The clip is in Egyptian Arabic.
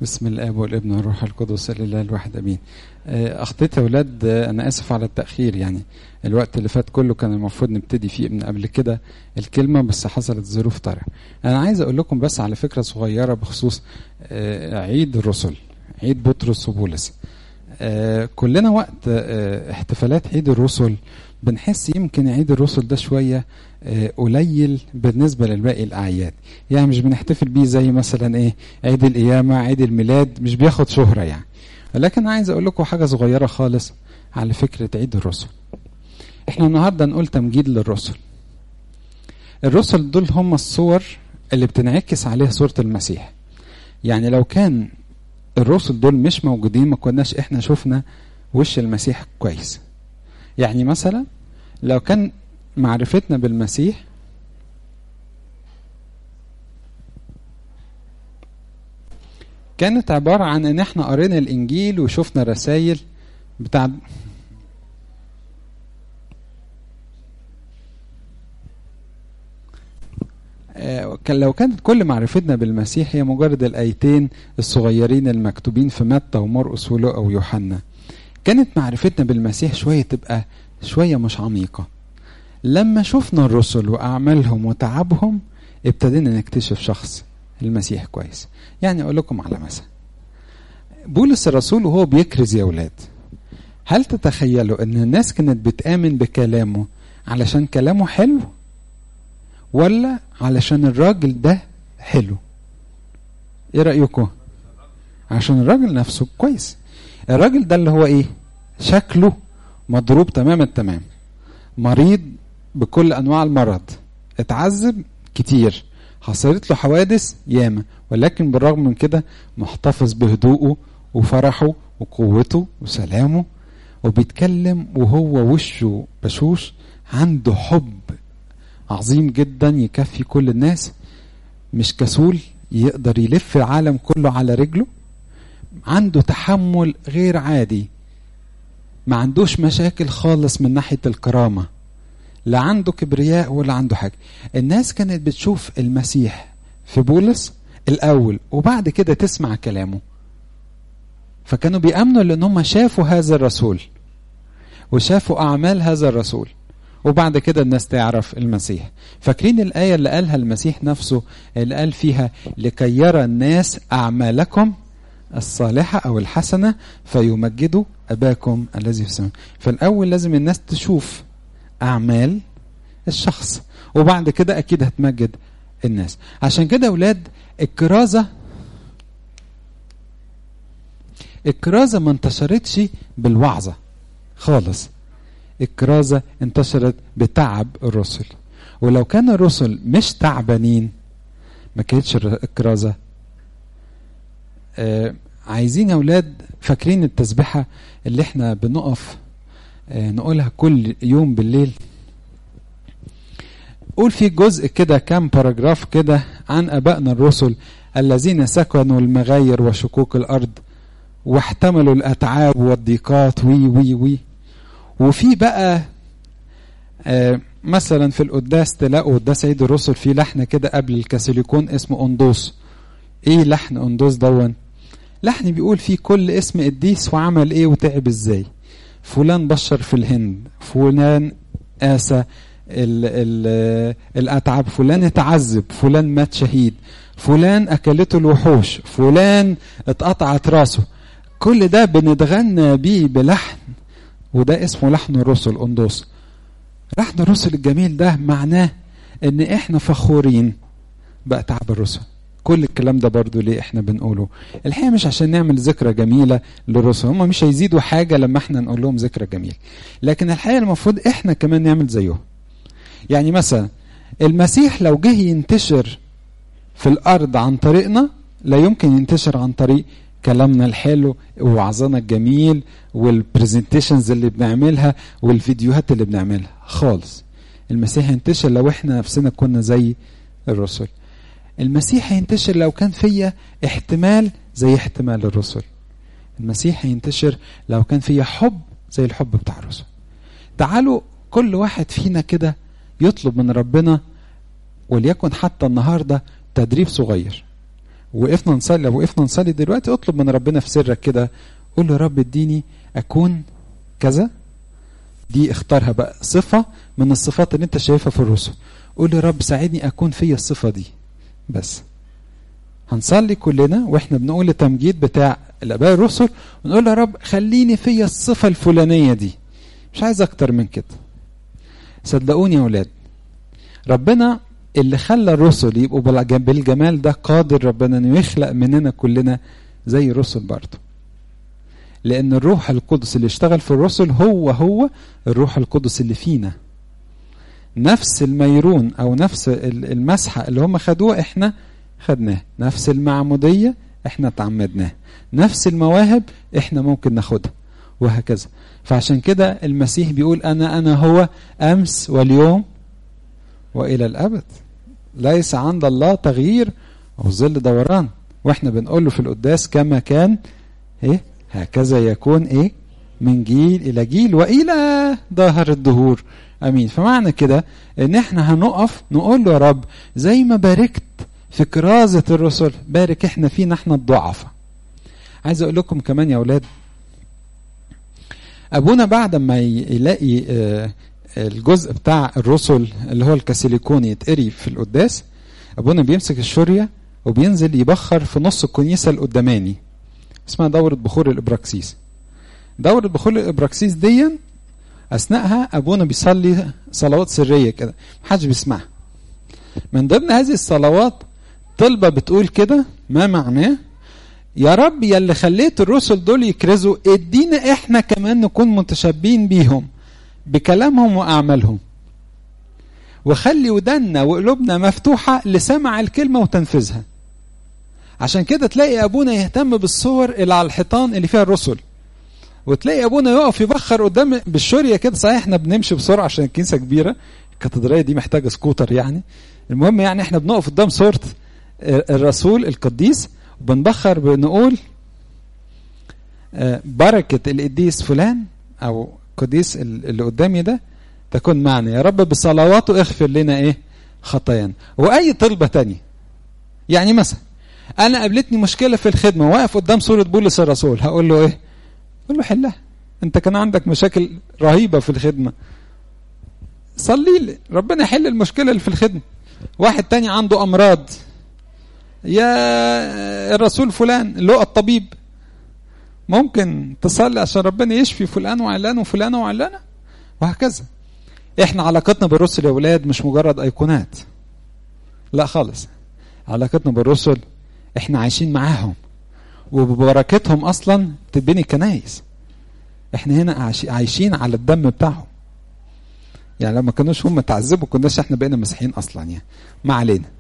بسم الاب والابن والروح القدس الاله الواحد امين اخطيت يا اولاد انا اسف على التاخير يعني الوقت اللي فات كله كان المفروض نبتدي فيه من قبل كده الكلمه بس حصلت ظروف طارئه انا عايز اقول لكم بس على فكره صغيره بخصوص عيد الرسل عيد بطرس وبولس كلنا وقت احتفالات عيد الرسل بنحس يمكن عيد الرسل ده شويه قليل بالنسبه للباقي الاعياد يعني مش بنحتفل بيه زي مثلا ايه عيد القيامه عيد الميلاد مش بياخد شهره يعني لكن عايز اقول لكم حاجه صغيره خالص على فكره عيد الرسل احنا النهارده نقول تمجيد للرسل الرسل دول هم الصور اللي بتنعكس عليها صوره المسيح يعني لو كان الرسل دول مش موجودين ما كناش احنا شفنا وش المسيح كويس يعني مثلا لو كان معرفتنا بالمسيح كانت عبارة عن ان احنا قرينا الانجيل وشفنا رسائل بتاع كان لو كانت كل معرفتنا بالمسيح هي مجرد الايتين الصغيرين المكتوبين في متى ومرقس ولوقا ويوحنا كانت معرفتنا بالمسيح شوية تبقى شوية مش عميقة لما شفنا الرسل وأعمالهم وتعبهم ابتدينا نكتشف شخص المسيح كويس يعني أقول لكم على مثل بولس الرسول وهو بيكرز يا أولاد هل تتخيلوا أن الناس كانت بتآمن بكلامه علشان كلامه حلو ولا علشان الراجل ده حلو ايه رأيكم عشان الراجل نفسه كويس الراجل ده اللي هو ايه شكله مضروب تمام التمام مريض بكل انواع المرض اتعذب كتير حصلت له حوادث ياما ولكن بالرغم من كده محتفظ بهدوءه وفرحه وقوته وسلامه وبيتكلم وهو وشه بشوش عنده حب عظيم جدا يكفي كل الناس مش كسول يقدر يلف العالم كله على رجله عنده تحمل غير عادي ما عندوش مشاكل خالص من ناحية الكرامة لا عنده كبرياء ولا عنده حاجة الناس كانت بتشوف المسيح في بولس الأول وبعد كده تسمع كلامه فكانوا بيأمنوا لأن هم شافوا هذا الرسول وشافوا أعمال هذا الرسول وبعد كده الناس تعرف المسيح فاكرين الآية اللي قالها المسيح نفسه اللي قال فيها لكي يرى الناس أعمالكم الصالحة أو الحسنة فيمجدوا أباكم الذي في السماء فالأول لازم الناس تشوف أعمال الشخص وبعد كده أكيد هتمجد الناس عشان كده أولاد الكرازة الكرازة ما انتشرتش بالوعظة خالص الكرازة انتشرت بتعب الرسل ولو كان الرسل مش تعبانين ما كانتش الكرازة آه عايزين يا اولاد فاكرين التسبيحه اللي احنا بنقف آه نقولها كل يوم بالليل قول في جزء كده كام باراجراف كده عن ابائنا الرسل الذين سكنوا المغاير وشكوك الارض واحتملوا الاتعاب والضيقات وي وي وي وفي بقى آه مثلا في القداس تلاقوا قداس عيد الرسل في لحن كده قبل الكاثوليكون اسمه اندوس ايه لحن اندوس دون لحن بيقول فيه كل اسم قديس وعمل ايه وتعب ازاي فلان بشر في الهند فلان قاسى ال ال الاتعاب فلان اتعذب فلان مات شهيد فلان اكلته الوحوش فلان اتقطعت راسه كل ده بنتغنى بيه بلحن وده اسمه لحن الرسل اندوس لحن الرسل الجميل ده معناه ان احنا فخورين بأتعاب الرسل كل الكلام ده برضو ليه احنا بنقوله الحقيقه مش عشان نعمل ذكرى جميله للرسل هم مش هيزيدوا حاجه لما احنا نقول لهم ذكرى جميل لكن الحقيقه المفروض احنا كمان نعمل زيهم يعني مثلا المسيح لو جه ينتشر في الارض عن طريقنا لا يمكن ينتشر عن طريق كلامنا الحلو ووعظنا الجميل والبرزنتيشنز اللي بنعملها والفيديوهات اللي بنعملها خالص المسيح ينتشر لو احنا نفسنا كنا زي الرسل المسيح هينتشر لو كان فيا احتمال زي احتمال الرسل المسيح هينتشر لو كان فيا حب زي الحب بتاع الرسل تعالوا كل واحد فينا كده يطلب من ربنا وليكن حتى النهارده تدريب صغير وقفنا نصلي لو وقفنا نصلي دلوقتي اطلب من ربنا في سرك كده قول له يا رب اديني اكون كذا دي اختارها بقى صفة من الصفات اللي انت شايفها في الرسل قول له يا رب ساعدني اكون فيا الصفة دي بس هنصلي كلنا واحنا بنقول التمجيد بتاع الاباء الرسل ونقول يا رب خليني فيا الصفة الفلانية دي مش عايز اكتر من كده صدقوني يا اولاد ربنا اللي خلى الرسل يبقوا بالجمال ده قادر ربنا انه يخلق مننا كلنا زي الرسل برضه لان الروح القدس اللي اشتغل في الرسل هو هو الروح القدس اللي فينا نفس الميرون او نفس المسحه اللي هم خدوها احنا خدناه نفس المعموديه احنا تعمدناه نفس المواهب احنا ممكن ناخدها وهكذا فعشان كده المسيح بيقول انا انا هو امس واليوم والى الابد ليس عند الله تغيير او ظل دوران واحنا بنقول له في القداس كما كان ايه هكذا يكون ايه من جيل الى جيل والى ظهر الدهور امين فمعنى كده ان احنا هنقف نقول له يا رب زي ما باركت في كرازة الرسل بارك احنا فينا احنا الضعفاء عايز اقول لكم كمان يا اولاد ابونا بعد ما يلاقي الجزء بتاع الرسل اللي هو الكاسيليكوني يتقري في القداس ابونا بيمسك الشورية وبينزل يبخر في نص الكنيسة القداماني اسمها دورة بخور الإبراكسيس دورة بخور الإبراكسيس دي أثناءها أبونا بيصلي صلوات سرية كده محدش بيسمعها من ضمن هذه الصلوات طلبة بتقول كده ما معناه يا رب يا اللي خليت الرسل دول يكرزوا ادينا احنا كمان نكون متشابهين بيهم بكلامهم واعمالهم وخلي ودنا وقلوبنا مفتوحة لسمع الكلمة وتنفيذها عشان كده تلاقي ابونا يهتم بالصور اللي على الحيطان اللي فيها الرسل وتلاقي ابونا يقف يبخر قدام بالشوريه كده صحيح احنا بنمشي بسرعه عشان الكنيسه كبيره الكاتدرائيه دي محتاجه سكوتر يعني المهم يعني احنا بنقف قدام صوره الرسول القديس وبنبخر بنقول بركه القديس فلان او قديس اللي قدامي ده تكون معنا يا رب بصلواته اغفر لنا ايه خطايانا واي طلبه تانية يعني مثلا انا قابلتني مشكله في الخدمه واقف قدام صوره بولس الرسول هقول له ايه قول له حلها انت كان عندك مشاكل رهيبه في الخدمه صلي لي ربنا يحل المشكله اللي في الخدمه واحد تاني عنده امراض يا الرسول فلان اللي هو الطبيب ممكن تصلي عشان ربنا يشفي فلان وعلان وفلانه وعلانه وهكذا احنا علاقتنا بالرسل يا ولاد مش مجرد ايقونات لا خالص علاقتنا بالرسل احنا عايشين معاهم وببركتهم اصلا تبني كنايس احنا هنا عايشين على الدم بتاعهم يعني لما كانوش هم تعذبوا كناش احنا بقينا مسيحيين اصلا يعني ما علينا